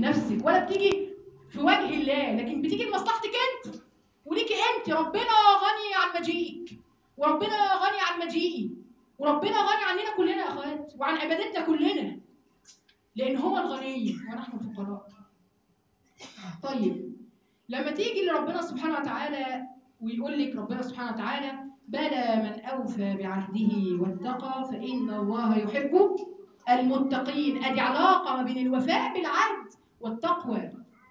لنفسك ولا بتيجي في وجه الله لكن بتيجي لمصلحتك انت وليكي انت ربنا غني عن مجيئك وربنا غني عن مجيئي وربنا غني عننا كلنا يا اخوات وعن عبادتنا كلنا لان هو الغني ونحن الفقراء طيب لما تيجي لربنا سبحانه وتعالى ويقول لك ربنا سبحانه وتعالى بلى من اوفى بعهده واتقى فان الله يحب المتقين ادي علاقه ما بين الوفاء بالعهد والتقوى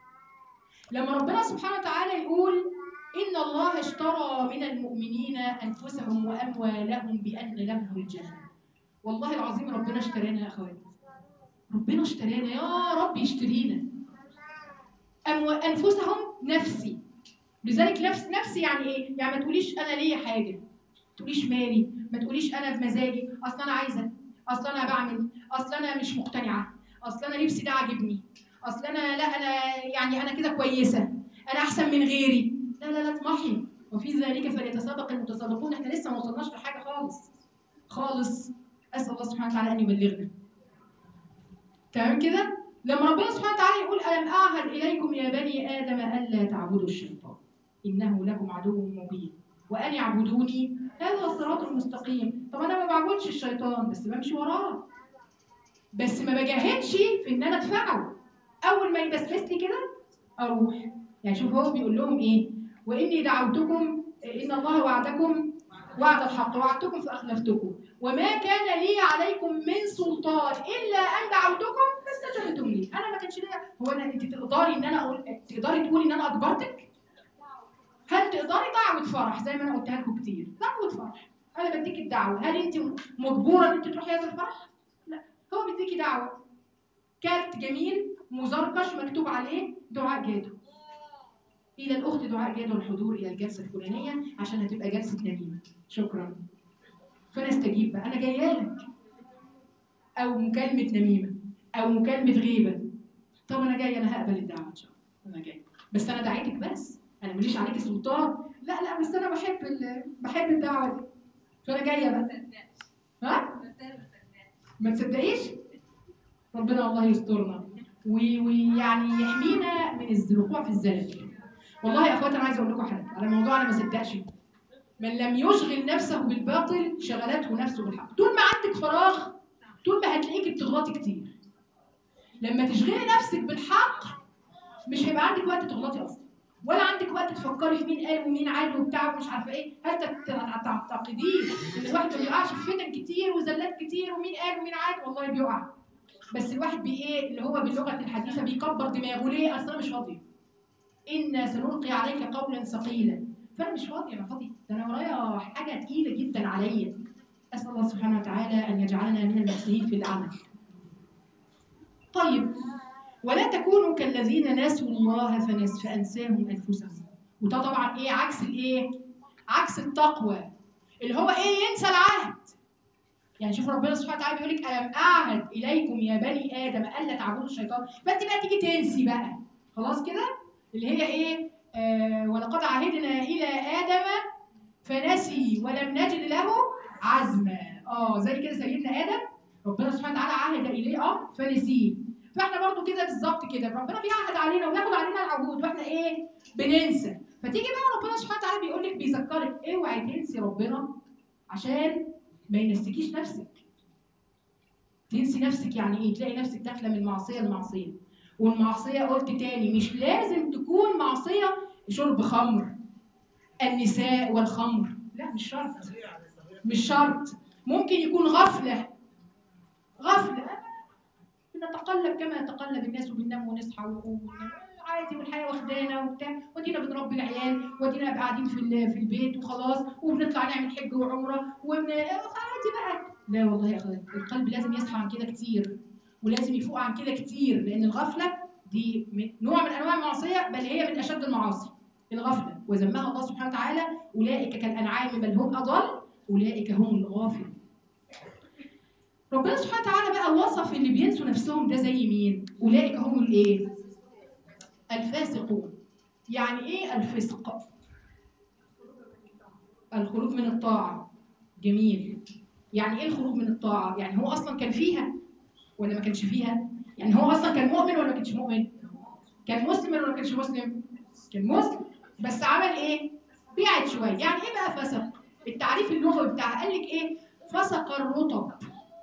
لما ربنا سبحانه وتعالى يقول إن الله اشترى من المؤمنين أنفسهم وأموالهم بأن لهم الجنة والله العظيم ربنا اشترانا يا أخوات ربنا اشترانا يا رب يشترينا أمو... أنفسهم نفسي لذلك نفس نفسي يعني إيه؟ يعني ما تقوليش أنا ليا حاجة ما تقوليش مالي ما تقوليش أنا بمزاجي أصل أنا عايزة أصل أنا بعمل أصل أنا مش مقتنعة أصل أنا لبسي ده عاجبني أصل أنا لا أنا يعني أنا كده كويسة أنا أحسن من غيري لا لا لا اطمحي وفي ذلك فليتسابق المتسابقون احنا لسه ما وصلناش لحاجه خالص خالص اسال الله سبحانه وتعالى ان يبلغنا تمام كده لما ربنا سبحانه وتعالى يقول الم اعهد اليكم يا بني ادم الا تعبدوا الشيطان انه لكم عدو مبين وان اعبدوني هذا الصراط المستقيم طب انا ما بعبدش الشيطان بس بمشي وراه بس ما بجاهدش في ان انا ادفعه اول ما يبسبس لي كده اروح يعني شوف هو بيقول لهم ايه واني دعوتكم ان الله وعدكم وعد الحق وعدتكم فاخلفتكم وما كان لي عليكم من سلطان الا ان دعوتكم فاستجبتم لي انا ما كانش ليا هو انا انت تقدري ان انا اقول تقدري تقولي ان انا اجبرتك هل تقدري دعوه فرح زي ما انا قلتها لكم كتير دعوه فرح انا بديك الدعوه هل انت مجبوره ان انت تروحي هذا الفرح لا هو بيديكي دعوه كارت جميل مزركش مكتوب عليه دعاء جادو الى الاخت دعاء جاد والحضور الى الجلسه الفلانيه عشان هتبقى جلسه نميمه شكرا فانا استجيب بقى انا جايه لك او مكالمه نميمه او مكالمه غيبه طب انا جايه انا هقبل الدعوه ان شاء الله انا جايه بس انا دعيتك بس انا ماليش عليكي سلطان لا لا بس انا بحب ال... بحب الدعوه دي فانا جايه بقى ها ما تصدقيش ربنا الله يسترنا ويعني يحمينا من الوقوع في الزلل والله يا اخواتي انا عايزه اقول لكم حاجه على موضوع انا ما صدقش من لم يشغل نفسه بالباطل شغلته نفسه بالحق طول ما عندك فراغ طول ما هتلاقيكي بتغلطي كتير لما تشغلي نفسك بالحق مش هيبقى عندك وقت تغلطي اصلا ولا عندك وقت تفكري في مين قال ومين عاد وبتاع ومش عارفه ايه هل تعتقدين ان الواحد ما بيقعش في فتن كتير وزلات كتير ومين قال ومين عاد والله بيقع بس الواحد بي ايه اللي هو باللغه الحديثه بيكبر دماغه ليه اصل انا مش فاضيه إنا سنلقي عليك قولا ثقيلا فأنا مش فاضية أنا فاضية ده أنا ورايا حاجة تقيلة جدا عليا أسأل الله سبحانه وتعالى أن يجعلنا من المحسنين في العمل طيب ولا تكونوا كالذين نسوا الله فنس فأنساهم أنفسهم وده طبعا إيه عكس الإيه؟ عكس التقوى اللي هو إيه ينسى العهد يعني شوف ربنا سبحانه وتعالى بيقول لك ألم أعهد إليكم يا بني آدم ألا تعبدوا الشيطان فأنت بقى تيجي تنسي بقى خلاص كده اللي هي ايه آه ولقد عهدنا الى ادم فنسي ولم نجد له عزما اه زي كده سيدنا ادم ربنا سبحانه وتعالى عهد اليه اه فنسيه فاحنا برضو كده بالظبط كده ربنا بيعهد علينا وبياخد علينا العهود واحنا ايه بننسى فتيجي بقى ربنا سبحانه وتعالى بيقول لك بيذكرك اوعي تنسي ربنا عشان ما ينسيكيش نفسك تنسي نفسك يعني ايه تلاقي نفسك داخله من معصيه لمعصيه والمعصية قلت تاني مش لازم تكون معصية شرب خمر النساء والخمر لا مش شرط مش شرط ممكن يكون غفلة غفلة بنتقلب كما يتقلب الناس وبننام ونصحى ونقوم عادي والحياه واخدانا وبتاع ودينا بنربي العيال ودينا قاعدين في في البيت وخلاص وبنطلع نعمل حج وعمره وبن عادي بقى لا والله يا اخويا القلب لازم يصحى عن كده كتير ولازم يفوق عن كده كتير لان الغفله دي نوع من انواع المعصيه بل هي من اشد المعاصي الغفله وذمها الله سبحانه وتعالى اولئك كالانعام بل هم اضل اولئك هم الغافلون ربنا سبحانه وتعالى بقى وصف اللي بينسوا نفسهم ده زي مين اولئك هم الايه الفاسقون يعني ايه الفسق الخروج من الطاعه جميل يعني ايه الخروج من الطاعه يعني هو اصلا كان فيها ولا ما كانش فيها يعني هو اصلا كان مؤمن ولا ما كانش مؤمن كان مسلم ولا ما كانش مسلم كان مسلم بس عمل ايه بعد شويه يعني ايه بقى فسق التعريف اللغوي بتاعها قال لك ايه فسق الرطب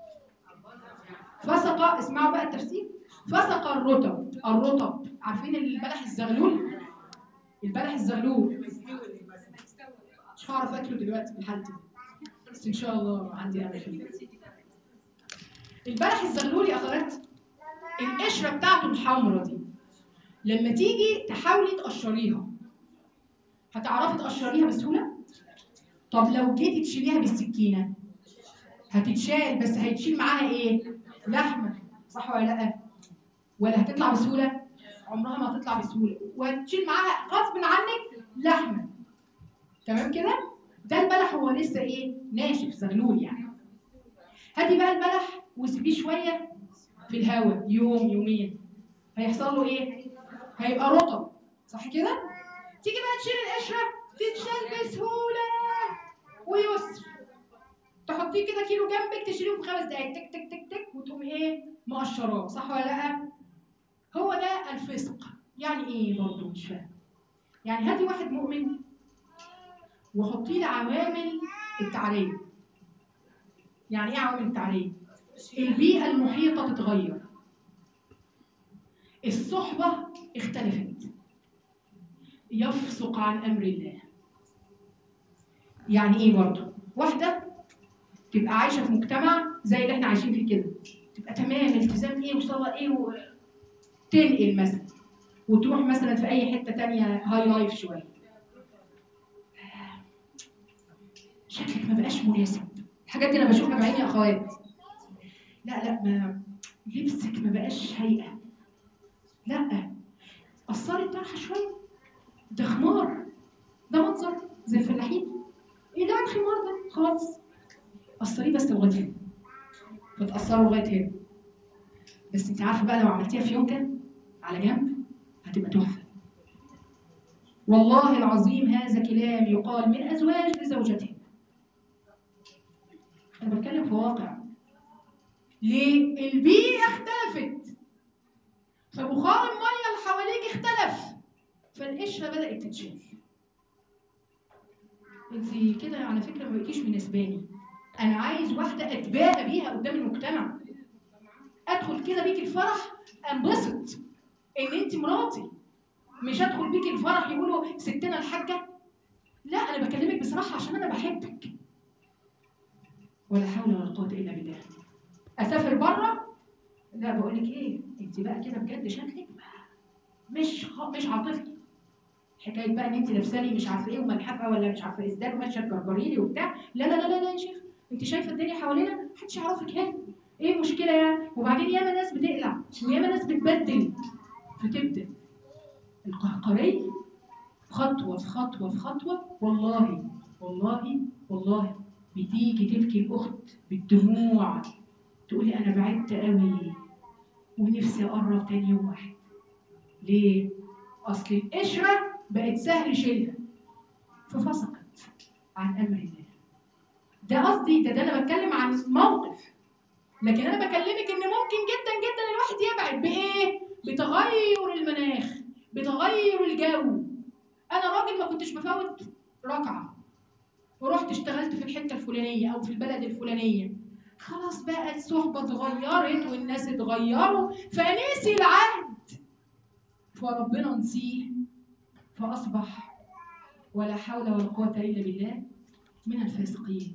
فسق اسمعوا بقى التفسير فسق الرطب الرطب عارفين البلح الزغلول البلح الزغلول مش هعرف اكله دلوقتي في حالتي بس ان شاء الله عندي امل فيه البلح الزغلول يا اخوات القشره بتاعته الحمراء دي لما تيجي تحاولي تقشريها هتعرفي تقشريها بسهوله طب لو جيتي تشيليها بالسكينه هتتشال بس هيتشيل معاها ايه لحمه صح ولا لا ولا هتطلع بسهوله عمرها ما هتطلع بسهوله وهتشيل معاها غصب عنك لحمه تمام كده ده البلح هو لسه ايه ناشف زغلول يعني هاتي بقى البلح وسيبيه شويه في الهواء يوم يومين هيحصل له ايه هيبقى رطب صح كده تيجي بقى تشيل القشره تتشال بسهوله ويسر تحطيه كده كيلو جنبك تشيليه في خمس دقايق تك تك تك تك وتقوم ايه مقشراه صح ولا لا هو ده الفسق يعني ايه برضه مش فاهم يعني هاتي واحد مؤمن وحطي له عوامل التعريه يعني ايه عوامل التعريه البيئه المحيطه تتغير الصحبه اختلفت يفسق عن امر الله يعني ايه برضه واحده تبقى عايشه في مجتمع زي اللي احنا عايشين فيه كده تبقى تمام التزام ايه وصلاه ايه و... تنقل مثلا وتروح مثلا في اي حته تانية هاي لايف شويه شكلك ما بقاش مناسب الحاجات دي انا بشوفها بعيني يا اخوات لا لا ما لبسك ما بقاش هيئه لا قصري الطرحه شويه ده خمار ده منظر زي الفلاحين ايه ده الخمار ده خالص قصريه بس لغايه هنا فتقصره لغايه هنا بس انت عارفه بقى لو عملتيها في يونكه على جنب هتبقى تحفه والله العظيم هذا كلام يقال من ازواج لزوجتهم انا بتكلم في واقع ليه البيئه اختلفت فبخار الميه اللي حواليك اختلف فالقشره بدات تتشال انت كده على فكره ما بقيتيش مناسباني انا عايز واحده اتباهى بيها قدام المجتمع ادخل كده بيك الفرح انبسط ان انت مراتي مش ادخل بيك الفرح يقولوا ستنا الحاجه لا انا بكلمك بصراحه عشان انا بحبك ولا حول ولا قوه الا بالله اسافر بره لا بقول لك ايه انت بقى كده بجد شكلك مش خ... مش عاطفي حكايه بقى ان انت لابساني مش عارفه ايه وملحفه ولا مش عارفه ازاي وماشيه تجرجري وبتاع لا لا لا لا لا يا شيخ انت شايفه الدنيا حوالينا محدش يعرفك هنا ايه المشكله يعني وبعدين ياما ناس بتقلع وياما ناس بتبدل فتبدا القهقري خطوه في خطوه في خطوه والله والله والله بتيجي تبكي الاخت بالدموع تقولي انا بعدت قوي ونفسي اقرب تاني يوم واحد ليه اصل القشره بقت سهل شيلها ففسقت عن امر الله ده قصدي ده, ده انا بتكلم عن موقف لكن انا بكلمك ان ممكن جدا جدا الواحد يبعد بايه بتغير المناخ بتغير الجو انا راجل ما كنتش بفوت ركعه ورحت اشتغلت في الحته الفلانيه او في البلد الفلانيه خلاص بقى الصحبه اتغيرت والناس اتغيروا فنسي العهد فربنا نسيه فاصبح ولا حول ولا قوه الا بالله من الفاسقين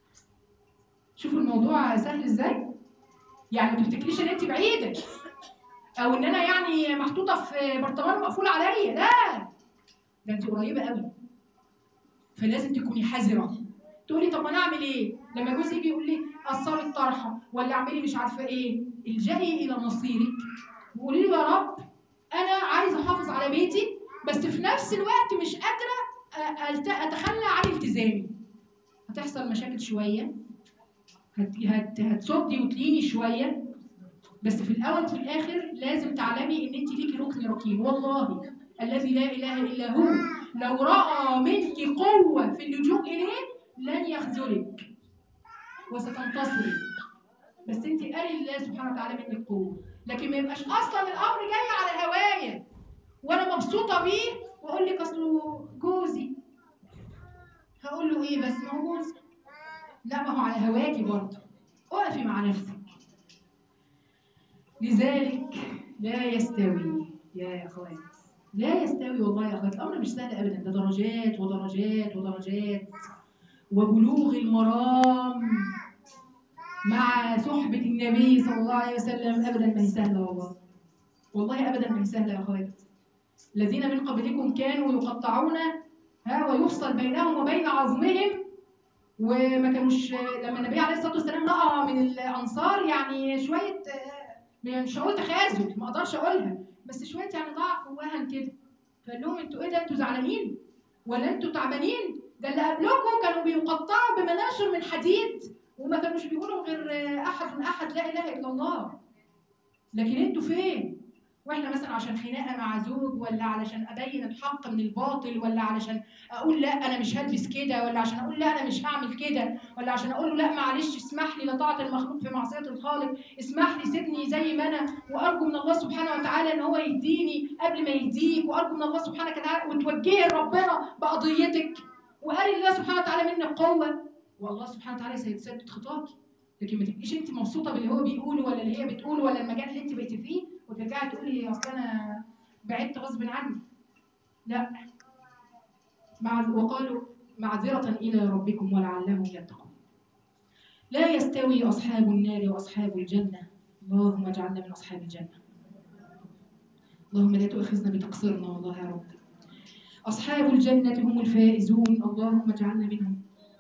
شوفوا الموضوع سهل ازاي يعني ما تفتكريش ان انت بعيده او ان انا يعني محطوطه في برطمان مقفول عليا لا ده انت قريبه قوي فلازم تكوني حذره تقولي طب انا اعمل ايه لما جوزي يجي يقول لي قصري الطرحه ولا اعملي مش عارفه ايه الجئي الى مصيرك وقولي له يا رب انا عايزه احافظ على بيتي بس في نفس الوقت مش قادره اتخلى عن التزامي هتحصل مشاكل شويه هت هت هتصدي وتليني شويه بس في الاول وفي الاخر لازم تعلمي ان انت ليكي ركن ركين والله الذي لا اله الا هو لو راى منك قوه في اللجوء اليه لن يخذلك وستنتصري بس انت قال الله سبحانه وتعالى منك قوه لكن ما يبقاش اصلا الامر جاي على هوايا وانا مبسوطه بيه واقول لك اصله جوزي هقول له ايه بس ما هو جوزي لا ما هو على هواكي برضه اقفي مع نفسك لذلك لا يستوي يا اخوات لا يستوي والله يا اخوات الامر مش سهل ابدا ده درجات ودرجات ودرجات وبلوغ المرام مع صحبة النبي صلى الله عليه وسلم ابدا ما هي سهلة والله والله ابدا ما هي سهلة يا اخوات الذين من قبلكم كانوا يقطعون ها ويفصل بينهم وبين عظمهم وما كانوش لما النبي عليه الصلاه والسلام راى من الانصار يعني شويه آه، مش هقول تخاذل ما اقدرش اقولها بس شويه يعني ضعف ووهن كده فقال لهم انتوا ايه ده انتوا زعلانين ولا انتوا تعبانين ده اللي قبلكم كانوا بيقطعوا بمناشر من حديد وما كانوش بيقولوا غير آه، احد احد لا اله الا الله لكن انتوا فين واحنا مثلا عشان خناقه مع زوج ولا علشان ابين الحق من الباطل ولا علشان اقول لا انا مش هلبس كده ولا عشان اقول لا انا مش هعمل كده ولا عشان اقول له لا معلش اسمح لي لطاعه المخلوق في معصيه الخالق اسمح لي سيبني زي ما انا وارجو من الله سبحانه وتعالى ان هو يهديني قبل ما يهديك وارجو من الله سبحانه وتعالى وتوجهي لربنا بقضيتك وقال الله سبحانه وتعالى منك قوه والله سبحانه وتعالى سيسدد خطاكي لكن ما تبقيش انت مبسوطه باللي هو بيقوله ولا اللي هي بتقوله ولا المجال اللي انت بقيتي فيه وترجعي تقولي اصل انا بعدت غصب عني لا مع وقالوا معذرة إلى ربكم ولعلهم يتقون لا يستوي أصحاب النار وأصحاب الجنة اللهم اجعلنا من أصحاب الجنة اللهم لا تؤاخذنا بتقصيرنا والله يا رب أصحاب الجنة هم الفائزون اللهم اجعلنا منهم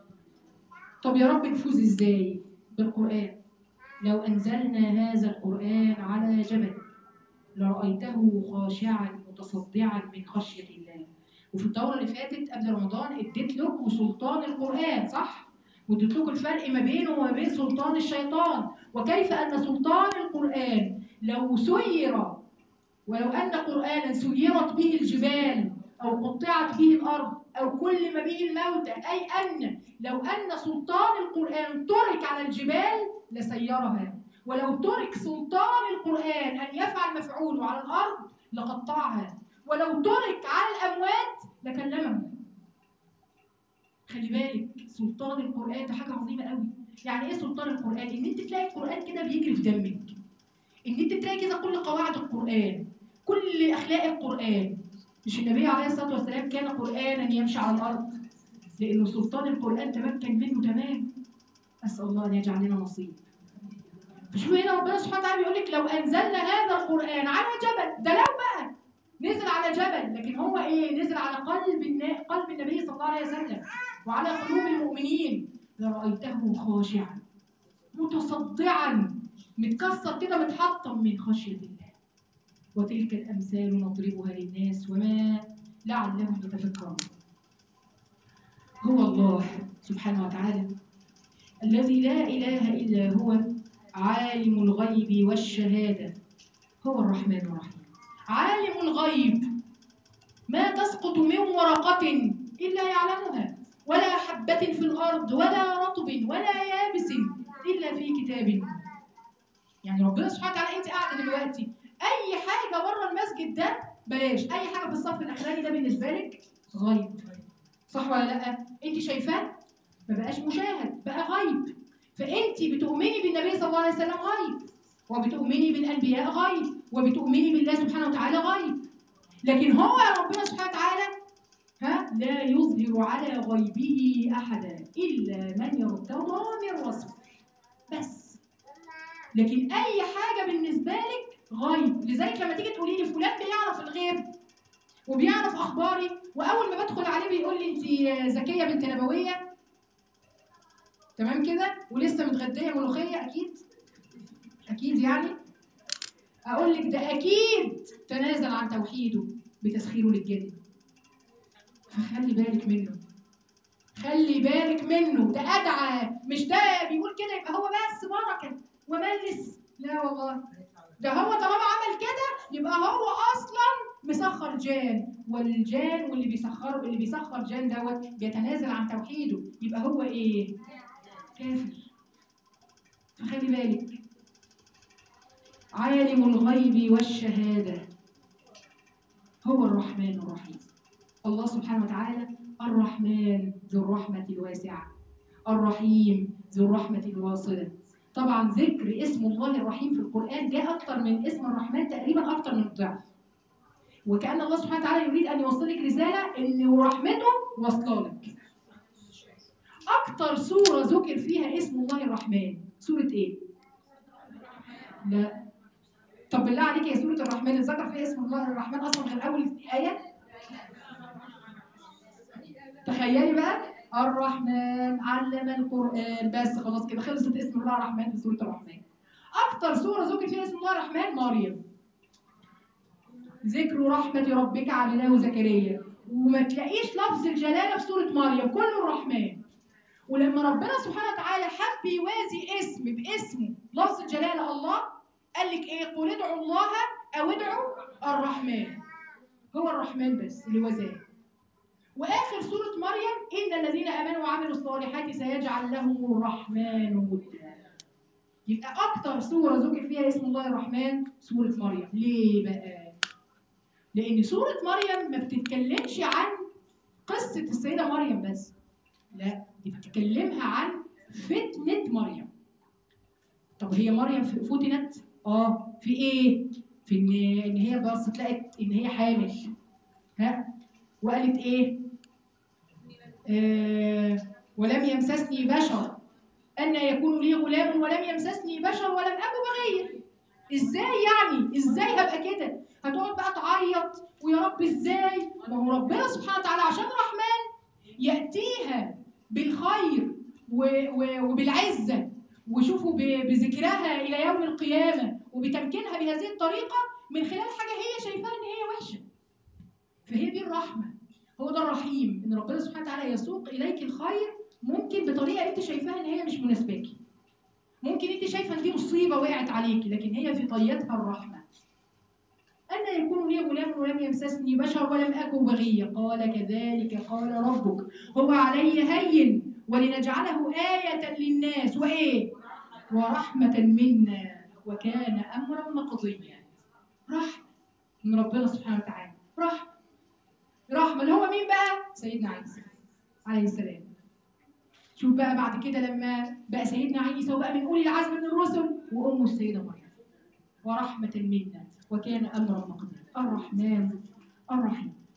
طب يا رب نفوز إزاي بالقرآن لو أنزلنا هذا القرآن على جبل لرأيته خاشعا متصدعا من خشية الله وفي الدورة اللي فاتت قبل رمضان اديت لكم سلطان القرآن صح؟ واديت لكم الفرق ما بينه وما بين سلطان الشيطان وكيف أن سلطان القرآن لو سير ولو أن قرآنا سيرت به الجبال أو قطعت به الأرض أو كلم به الموتى أي أن لو أن سلطان القرآن ترك على الجبال لسيرها ولو ترك سلطان القرآن أن يفعل مفعوله على الأرض لقطعها ولو ترك على الأموات لكلمهم خلي بالك سلطان القرآن ده حاجة عظيمة قوي يعني إيه سلطان القرآن؟ إن أنت تلاقي القرآن كده بيجري في دمك إن أنت تلاقي كده كل قواعد القرآن كل أخلاق القرآن مش النبي عليه الصلاة والسلام كان قرآنا يمشي على الأرض لأنه سلطان القرآن تمكن منه تمام أسأل الله أن يجعل لنا نصيب فشوفوا هنا ربنا سبحانه وتعالى بيقول لك لو أنزلنا هذا القرآن على جبل ده لو بقى نزل على جبل لكن هو إيه نزل على قلب النا... قلب النبي صلى الله عليه وسلم وعلى قلوب المؤمنين لرأيته خاشعا متصدعا متكسر كده متحطم من خشية الله وتلك الأمثال نضربها للناس وما لعلهم يتفكرون هو الله سبحانه وتعالى الذي لا إله إلا هو عالم الغيب والشهادة هو الرحمن الرحيم عالم الغيب ما تسقط من ورقة إلا يعلمها ولا حبة في الأرض ولا رطب ولا يابس إلا في كتاب يعني ربنا سبحانه وتعالى أنت قاعدة دلوقتي أي حاجة بره المسجد ده بلاش أي حاجة في الصف الأخراني ده بالنسبة لك غيب صح ولا لأ؟ أنت شايفاه ما بقاش مشاهد بقى غيب فأنت بتؤمني بالنبي صلى الله عليه وسلم غيب وبتؤمني بالأنبياء غيب وبتؤمني بالله سبحانه وتعالى غيب لكن هو ربنا سبحانه وتعالى ها لا يظهر على غيبه أحدا إلا من يرتضى من رسول بس لكن أي حاجة بالنسبة لك غيب لذلك لما تيجي تقولي لي فلان بيعرف الغيب وبيعرف اخباري واول ما بدخل عليه بيقول لي انت ذكيه بنت نبويه تمام كده ولسه متغديه ملوخيه اكيد اكيد يعني اقول لك ده اكيد تنازل عن توحيده بتسخيره للجن فخلي بالك منه خلي بالك منه ده ادعى مش ده بيقول كده يبقى هو بس بركه وملس لا والله ده هو طالما عمل كده يبقى هو اصلا مسخر جان والجان واللي بيسخره اللي بيسخر جان دوت بيتنازل عن توحيده يبقى هو ايه كافر فخلي بالك عالم الغيب والشهادة هو الرحمن الرحيم الله سبحانه وتعالى الرحمن ذو الرحمة الواسعة الرحيم ذو الرحمة الواصلة طبعا ذكر اسم الله الرحيم في القرآن جاء أكثر من اسم الرحمن تقريبا أكثر من الضعف وكأن الله سبحانه وتعالى يريد أن يوصل لك رسالة إن رحمته واصلة لك أكثر سورة ذكر فيها اسم الله الرحمن سورة إيه؟ لا طب بالله عليك يا سورة الرحمن ذكر فيها اسم الله الرحمن أصلا غير أول آية؟ تخيلي بقى الرحمن علم القرآن بس خلاص كده خلصت اسم الله الرحمن في سورة الرحمن أكتر سورة ذكر فيها اسم الله الرحمن مريم ذكر رحمة ربك عبده زكريا وما تلاقيش لفظ الجلالة في سورة مريم كله الرحمن ولما ربنا سبحانه وتعالى حب يوازي اسم باسمه لفظ الجلالة الله قال لك ايه قل ادعوا الله او ادعوا الرحمن هو الرحمن بس اللي وزاه واخر سوره مريم ان الذين امنوا وعملوا الصالحات سيجعل لهم الرحمن ودا يبقى اكتر سوره ذكر فيها اسم الله الرحمن سوره مريم ليه بقى لان سوره مريم ما بتتكلمش عن قصه السيده مريم بس لا دي بتكلمها عن فتنه مريم طب هي مريم فتنت اه في ايه في ان ان هي بصت لقت ان هي حامل ها وقالت ايه آه ولم يمسسني بشر أن يكون لي غلام ولم يمسسني بشر ولم أكن بغير ازاي يعني ازاي هبقى كده هتقعد بقى تعيط ويا رب ازاي ما هو ربنا سبحانه وتعالى عشان رحمن يأتيها بالخير و و وبالعزة وشوفوا ب- بذكرها إلى يوم القيامة وبتمكينها بهذه الطريقة من خلال حاجة هي شايفاها إن هي وحشة فهي دي الرحمة هو ده الرحيم ان ربنا سبحانه وتعالى يسوق اليك الخير ممكن بطريقه انت شايفاها ان هي مش مناسباكي ممكن انت شايفه ان دي مصيبه وقعت عليكي لكن هي في طياتها الرحمه أن يكون لي غلام ولم يمسسني بشر ولم أكن بغيا قال كذلك قال ربك هو علي هين ولنجعله آية للناس وإيه ورحمة منا وكان أمرا مقضيا رحمة من ربنا سبحانه وتعالى رحمة رحمة اللي هو مين بقى؟ سيدنا عيسى عليه السلام شوف بقى بعد كده لما بقى سيدنا عيسى وبقى من أولي العزم من الرسل وأمه السيدة مريم ورحمة منا وكان أمرا مقضيا الرحمن الرحيم